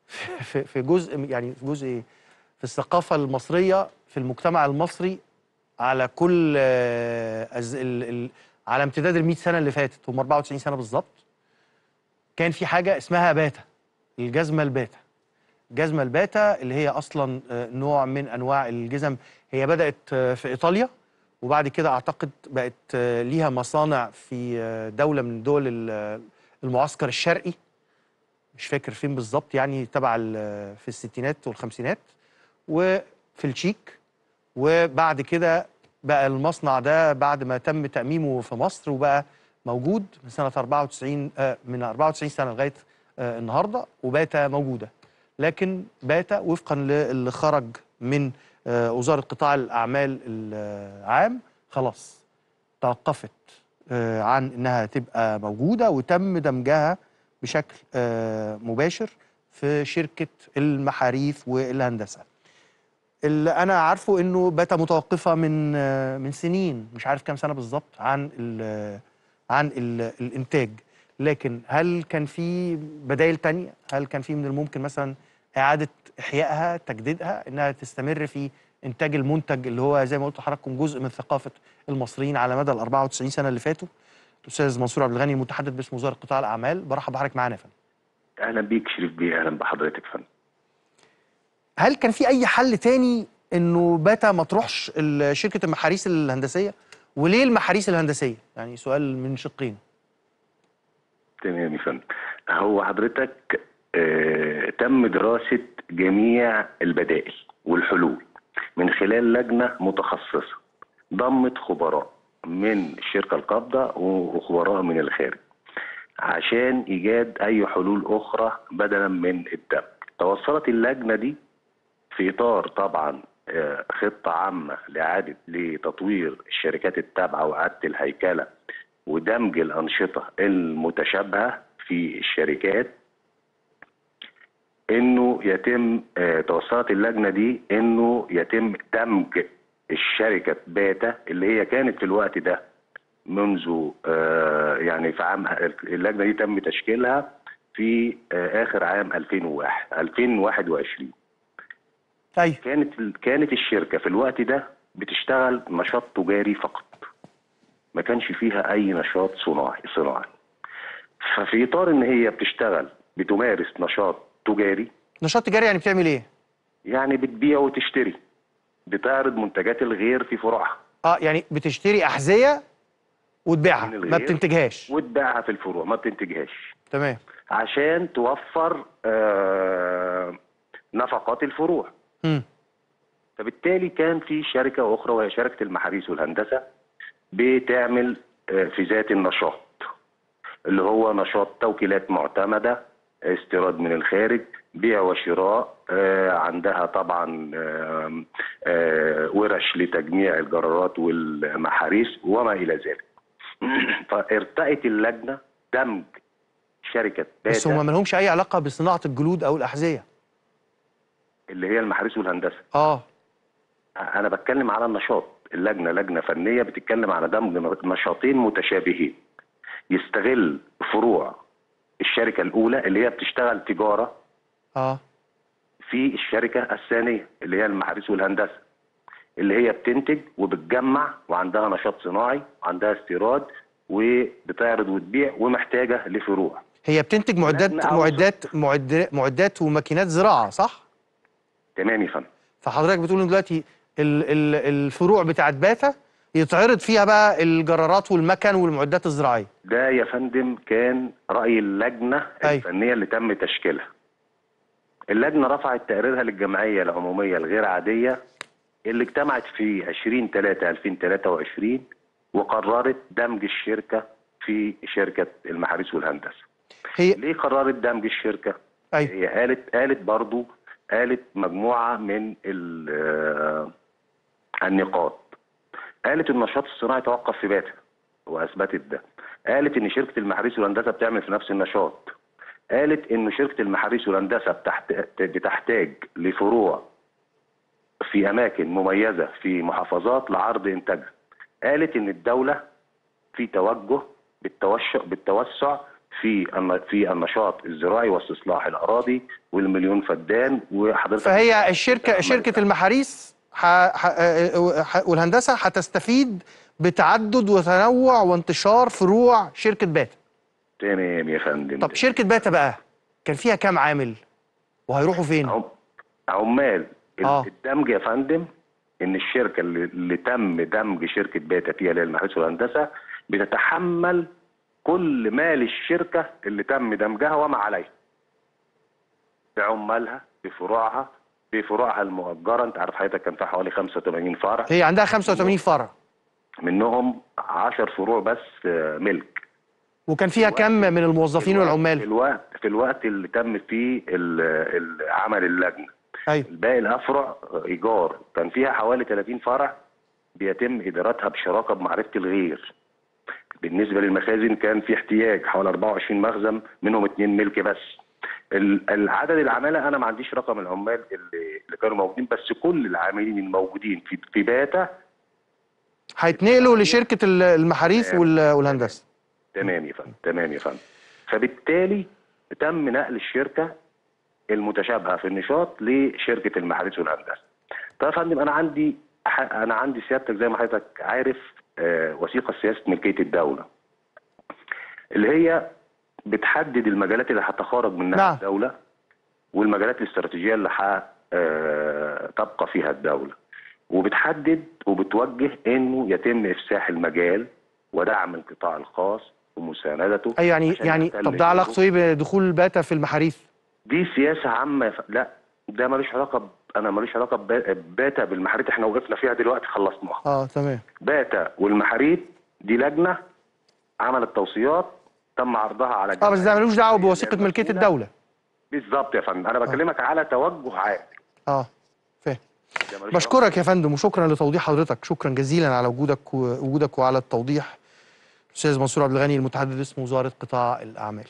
في في جزء يعني في جزء ايه في الثقافه المصريه في المجتمع المصري على كل آه، أز- ال- ال- على امتداد ال 100 سنه اللي فاتت هم 94 سنه بالظبط كان في حاجه اسمها باتا الجزمه الباتا الجزمه الباتا اللي هي اصلا آه، نوع من انواع الجزم هي بدات آه، في ايطاليا وبعد كده اعتقد بقت آه، ليها مصانع في آه، دوله من دول ال- المعسكر الشرقي مش فاكر فين بالظبط يعني تبع ال- في الستينات والخمسينات وفي التشيك وبعد كده بقى المصنع ده بعد ما تم تأميمه في مصر وبقى موجود من سنة 94 آه من 94 سنة لغاية آه النهاردة وباتا موجودة لكن باتا وفقا للي خرج من آه وزارة قطاع الأعمال العام خلاص توقفت آه عن إنها تبقى موجودة وتم دمجها بشكل آه مباشر في شركة المحاريث والهندسة اللي انا عارفه انه باتا متوقفه من آه، من سنين مش عارف كام سنه بالظبط عن ال عن ال الانتاج لكن هل كان في بدائل تانية هل كان في من الممكن مثلا اعاده احيائها تجديدها انها تستمر في انتاج المنتج اللي هو زي ما قلت لحضراتكم جزء من ثقافه المصريين على مدى ال 94 سنه اللي فاتوا الاستاذ منصور عبد الغني المتحدث باسم وزاره قطاع الاعمال برحب بحضرتك معانا يا فندم اهلا بيك شريف بيه اهلا بحضرتك فندم هل كان في اي حل تاني انه باتا ما تروحش ال- شركه المحاريس الهندسيه وليه المحاريس الهندسيه يعني سؤال من شقين تمام يا فندم هو حضرتك آه تم دراسه جميع البدائل والحلول من خلال لجنه متخصصه ضمت خبراء من الشركه القابضه وخبراء من الخارج عشان ايجاد اي حلول اخرى بدلا من الدمج توصلت اللجنه دي في اطار طبعا آه، خطه عامه لاعاده لتطوير الشركات التابعه واعاده الهيكله ودمج الانشطه المتشابهه في الشركات انه يتم آه، توصلت اللجنه دي انه يتم دمج الشركه باتا اللي هي كانت في الوقت ده منذ آه، يعني في عام اللجنه دي تم تشكيلها في آه، اخر عام 2001 2021 ايوه كانت كانت الشركه في الوقت ده بتشتغل نشاط تجاري فقط ما كانش فيها اي نشاط صناعي صناعي ففي اطار ان هي بتشتغل بتمارس نشاط تجاري نشاط تجاري يعني بتعمل ايه يعني بتبيع وتشتري بتعرض منتجات الغير في فروعها اه يعني بتشتري احذيه وتبيعها من ما الغير. بتنتجهاش وتبيعها في الفروع ما بتنتجهاش تمام عشان توفر آه نفقات الفروع امم فبالتالي كان في شركه اخرى وهي شركه المحاريس والهندسه بتعمل آه، في ذات النشاط اللي هو نشاط توكيلات معتمده استيراد من الخارج بيع وشراء آه، عندها طبعا آه، آه، ورش لتجميع الجرارات والمحاريس وما الى ذلك فارتأت اللجنه دمج شركه بس باتا هم ما لهمش اي علاقه بصناعه الجلود او الاحذيه اللي هي المحاريس والهندسه اه انا بتكلم على النشاط اللجنه لجنه فنيه بتتكلم على دمج نشاطين متشابهين يستغل فروع الشركه الاولى اللي هي بتشتغل تجاره اه في الشركه الثانيه اللي هي المحاريس والهندسه اللي هي بتنتج وبتجمع وعندها نشاط صناعي وعندها استيراد وبتعرض وتبيع ومحتاجه لفروع هي بتنتج معدات لجنة أو معدات معد- معدات وماكينات زراعه صح تمام يا فندم فحضرتك بتقول إن دلوقتي ال ال الفروع بتاعت باتا يتعرض فيها بقى الجرارات والمكن والمعدات الزراعيه ده يا فندم كان رأي اللجنة أيوة. الفنية اللي تم تشكيلها اللجنة رفعت تقريرها للجمعية العمومية الغير عادية اللي اجتمعت في 20 3 2023 وقررت دمج الشركة في شركة المحاريس والهندسة هي ليه قررت دمج الشركة؟ ايوه هي قالت قالت برضو قالت مجموعة من ال- آه، النقاط قالت النشاط الصناعي توقف في باتا واثبتت ده قالت ان شركه المحاريس والهندسه بتعمل في نفس النشاط قالت ان شركه المحاريس والهندسه بتحت... بتحتاج لفروع في اماكن مميزه في محافظات لعرض انتاجها قالت ان الدوله في توجه بالتوسع بالتوسع في الن- في النشاط الزراعي واستصلاح الاراضي والمليون فدان وحضرتك فهي الشركه شركه المحاريس ح... ح... آه، ح... والهندسه هتستفيد بتعدد وتنوع وانتشار فروع شركه باتا تمام يا فندم طب شركه باتا بقى كان فيها كام عامل وهيروحوا فين عم- عمال ال- آه. الدمج يا فندم ان الشركه اللي, اللي تم دمج شركه باتا فيها اللي هي المحارس والهندسه بتتحمل كل مال الشركه اللي تم دمجها وما عليها بعمالها بفروعها بفروعها المؤجره انت عارف حضرتك كان فيها حوالي 85 فرع هي عندها 85 فرع منهم 10 فروع بس آه، ملك وكان فيها كم من الموظفين في والعمال الوقت في الوقت اللي تم فيه ال- ال- عمل اللجنه ايوه باقي الافرع ايجار كان فيها حوالي 30 فرع بيتم ادارتها بشراكه بمعرفه الغير بالنسبه للمخازن كان في احتياج حوالي 24 مخزن منهم اثنين ملك بس ال- العدد العماله انا ما عنديش رقم العمال اللي, اللي كانوا موجودين بس كل العاملين الموجودين في في باتا هيتنقلوا لشركه ال- المحاريث وال- والهندسه تمام يا فندم تمام يا فندم فبالتالي تم نقل الشركه المتشابهه في النشاط لشركه المحارس والهندسه. طيب يا فندم انا عندي ح- انا عندي سيادتك زي ما حضرتك عارف آه، وثيقه سياسه ملكيه الدوله. اللي هي بتحدد المجالات اللي هتخرج منها نعم. الدوله والمجالات الاستراتيجيه اللي ح- آه، تبقى فيها الدوله. وبتحدد وبتوجه انه يتم افساح المجال ودعم القطاع الخاص ومساندته اي يعني عشان يعني يحتل طب ده علاقته حقوقه. ايه بدخول باتا في المحاريث دي سياسه عامه يا ف... لا ده ملوش علاقه ب... انا ملوش علاقه ب... باتا بالمحاريت احنا وقفنا فيها دلوقتي خلصناها اه تمام باتا والمحاريت دي لجنه عملت توصيات تم عرضها على اه بس ده ملوش دعوه بوثيقه المسؤولة. ملكيه الدوله بالظبط يا فندم انا بكلمك على توجه عام اه فاهم ده ملوش بشكرك يا فندم وشكرا لتوضيح حضرتك شكرا جزيلا على وجودك ووجودك وعلى التوضيح استاذ منصور عبد الغني المتحدث باسم وزاره قطاع الاعمال